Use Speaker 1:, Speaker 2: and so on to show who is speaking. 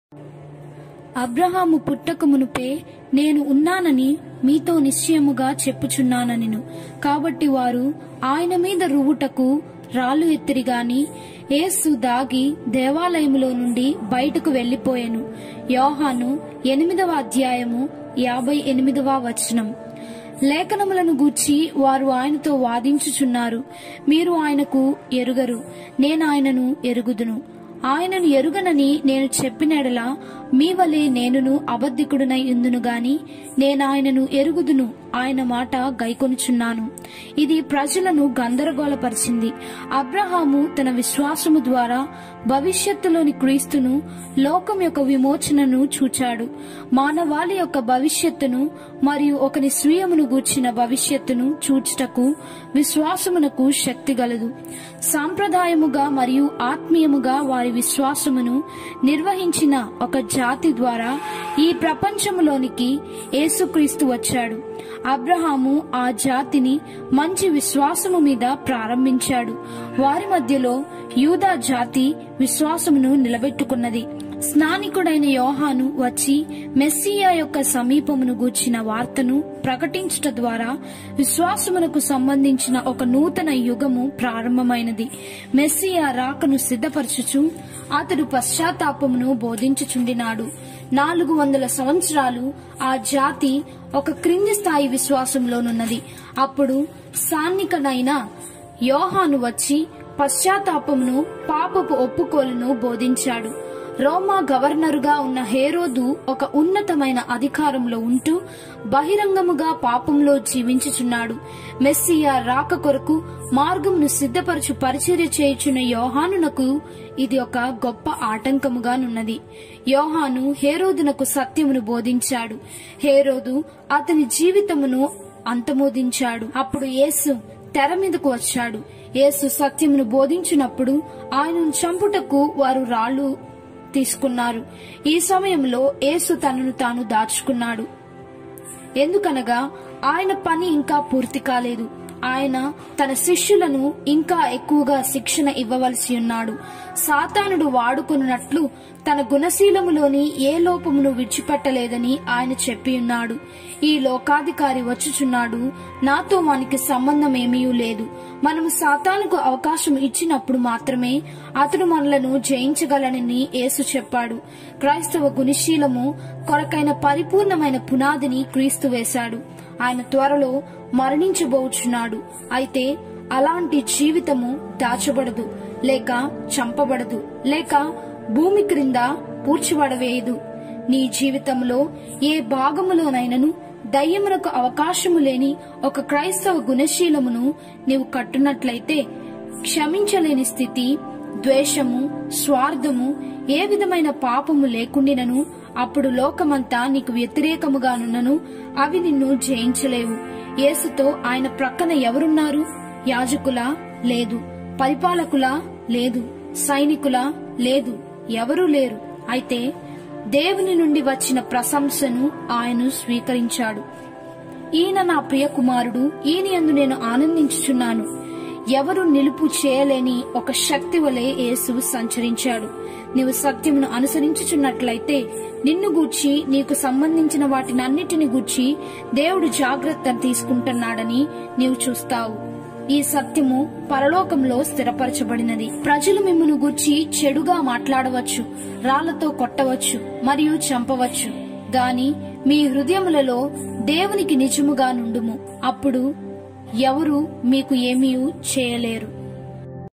Speaker 1: అబ్రహాము పుట్టక మునుపే నేను ఉన్నానని మీతో నిశ్చయముగా చెప్పుచున్నాననిను కాబట్టి వారు ఆయన మీద రువుటకు రాళ్ళు ఎత్తిరి గాని యేసు దాగి దేవాలయములో నుండి బయటకు వెళ్లిపోయెను యోహాను ఎనిమిదవ అధ్యాయము యాభై ఎనిమిదవ వచనం లేఖనములను గూర్చి వారు ఆయనతో వాదించుచున్నారు మీరు ఆయనకు ఎరుగరు నేను ఆయనను ఎరుగుదును ఆయనను ఎరుగనని నేను చెప్పినడలా మీ వలె నేనును అబద్ధికుడునై ఉందును గాని నేను ఆయనను ఎరుగుదును ఆయన మాట గైకొనుచున్నాను ఇది ప్రజలను గందరగోళపరిచింది అబ్రహాము తన విశ్వాసము ద్వారా భవిష్యత్తులోని క్రీస్తును లోకం యొక్క విమోచనను చూచాడు మానవాళి యొక్క భవిష్యత్తును మరియు ఒకని స్వీయమును గూర్చిన భవిష్యత్తును చూచుటకు విశ్వాసమునకు శక్తి గలదు సాంప్రదాయముగా మరియు ఆత్మీయముగా వారి విశ్వాసమును నిర్వహించిన ఒక జాతి ద్వారా ఈ ప్రపంచములోనికి యేసుక్రీస్తు వచ్చాడు అబ్రహాము ఆ జాతిని మంచి విశ్వాసము మీద ప్రారంభించాడు వారి మధ్యలో యూదా జాతి విశ్వాసమును నిలబెట్టుకున్నది స్నానికుడైన యోహాను వచ్చి మెస్సియా యొక్క సమీపమును గూర్చిన వార్తను ప్రకటించుట ద్వారా విశ్వాసమునకు సంబంధించిన ఒక నూతన యుగము ప్రారంభమైనది మెస్సియా రాకను సిద్ధపరచుచు అతడు పశ్చాత్తాపమును బోధించుచుండినాడు నాలుగు వందల సంవత్సరాలు ఆ జాతి ఒక క్రింది స్థాయి విశ్వాసంలోనున్నది అప్పుడు సాన్నికనైన యోహాను వచ్చి పశ్చాత్తాపమును పాపపు ఒప్పుకోలును బోధించాడు రోమా గవర్నరుగా ఉన్న హేరోదు ఒక ఉన్నతమైన అధికారంలో ఉంటూ బహిరంగముగా పాపంలో జీవించుచున్నాడు మెస్సియా రాక కొరకు మార్గమును సిద్ధపరచు పరిచర్య చేయుచున్న యోహానునకు ఇది ఒక గొప్ప ఆటంకముగానున్నది యోహాను హేరోదునకు సత్యమును బోధించాడు హేరోదు అతని జీవితమును అంతమోదించాడు అప్పుడు యేసు తెర మీదకు వచ్చాడు యేసు సత్యమును బోధించినప్పుడు ఆయనను చంపుటకు వారు రాళ్లు తీసుకున్నారు ఈ సమయంలో యేసు తనను తాను దాచుకున్నాడు ఎందుకనగా ఆయన పని ఇంకా పూర్తి కాలేదు ఆయన తన శిష్యులను ఇంకా ఎక్కువగా శిక్షణ ఇవ్వవలసి ఉన్నాడు సాతానుడు వాడుకున్నట్లు తన గుణశీలములోని ఏ లోపమును విడిచిపెట్టలేదని ఆయన చెప్పి ఉన్నాడు ఈ లోకాధికారి వచ్చుచున్నాడు నాతో వానికి సంబంధం ఏమీ లేదు మనము సాతానుకు అవకాశం ఇచ్చినప్పుడు మాత్రమే అతడు మనలను జయించగలనని యేసు చెప్పాడు క్రైస్తవ గుణశీలము కొరకైన పరిపూర్ణమైన పునాదిని క్రీస్తు వేశాడు ఆయన త్వరలో మరణించబోచున్నాడు అయితే అలాంటి జీవితము దాచబడదు లేక చంపబడదు లేక భూమి క్రింద పూడ్చిబడవేయదు నీ జీవితంలో ఏ భాగములోనైనను దయ్యమునకు అవకాశము లేని ఒక క్రైస్తవ గుణశీలమును నీవు కట్టునట్లయితే క్షమించలేని స్థితి ద్వేషము స్వార్థము ఏ విధమైన పాపము లేకుండినను అప్పుడు లోకమంతా నీకు వ్యతిరేకముగానున్నను అవి నిన్ను జయించలేవు యేసుతో ఆయన ప్రక్కన ఎవరున్నారు యాజకులా లేదు పరిపాలకులా లేదు సైనికులా లేదు ఎవరూ లేరు అయితే దేవుని నుండి వచ్చిన ప్రశంసను ఆయన స్వీకరించాడు ఈయన నా ప్రియ కుమారుడు ఈయన యందు నేను ఆనందించుచున్నాను ఎవరు నిలుపు చేయలేని ఒక శక్తి వలె యేసు సంచరించాడు నీవు సత్యమును అనుసరించుచున్నట్లయితే నిన్ను గూర్చి నీకు సంబంధించిన వాటినన్నిటిని గూర్చి దేవుడు జాగ్రత్త తీసుకుంటున్నాడని నీవు చూస్తావు ఈ సత్యము పరలోకంలో స్థిరపరచబడినది ప్రజలు మిమ్మను గూర్చి చెడుగా మాట్లాడవచ్చు రాళ్లతో కొట్టవచ్చు మరియు చంపవచ్చు గాని మీ హృదయములలో దేవునికి నిజముగా నుండుము అప్పుడు ఎవరు మీకు ఏమీ చేయలేరు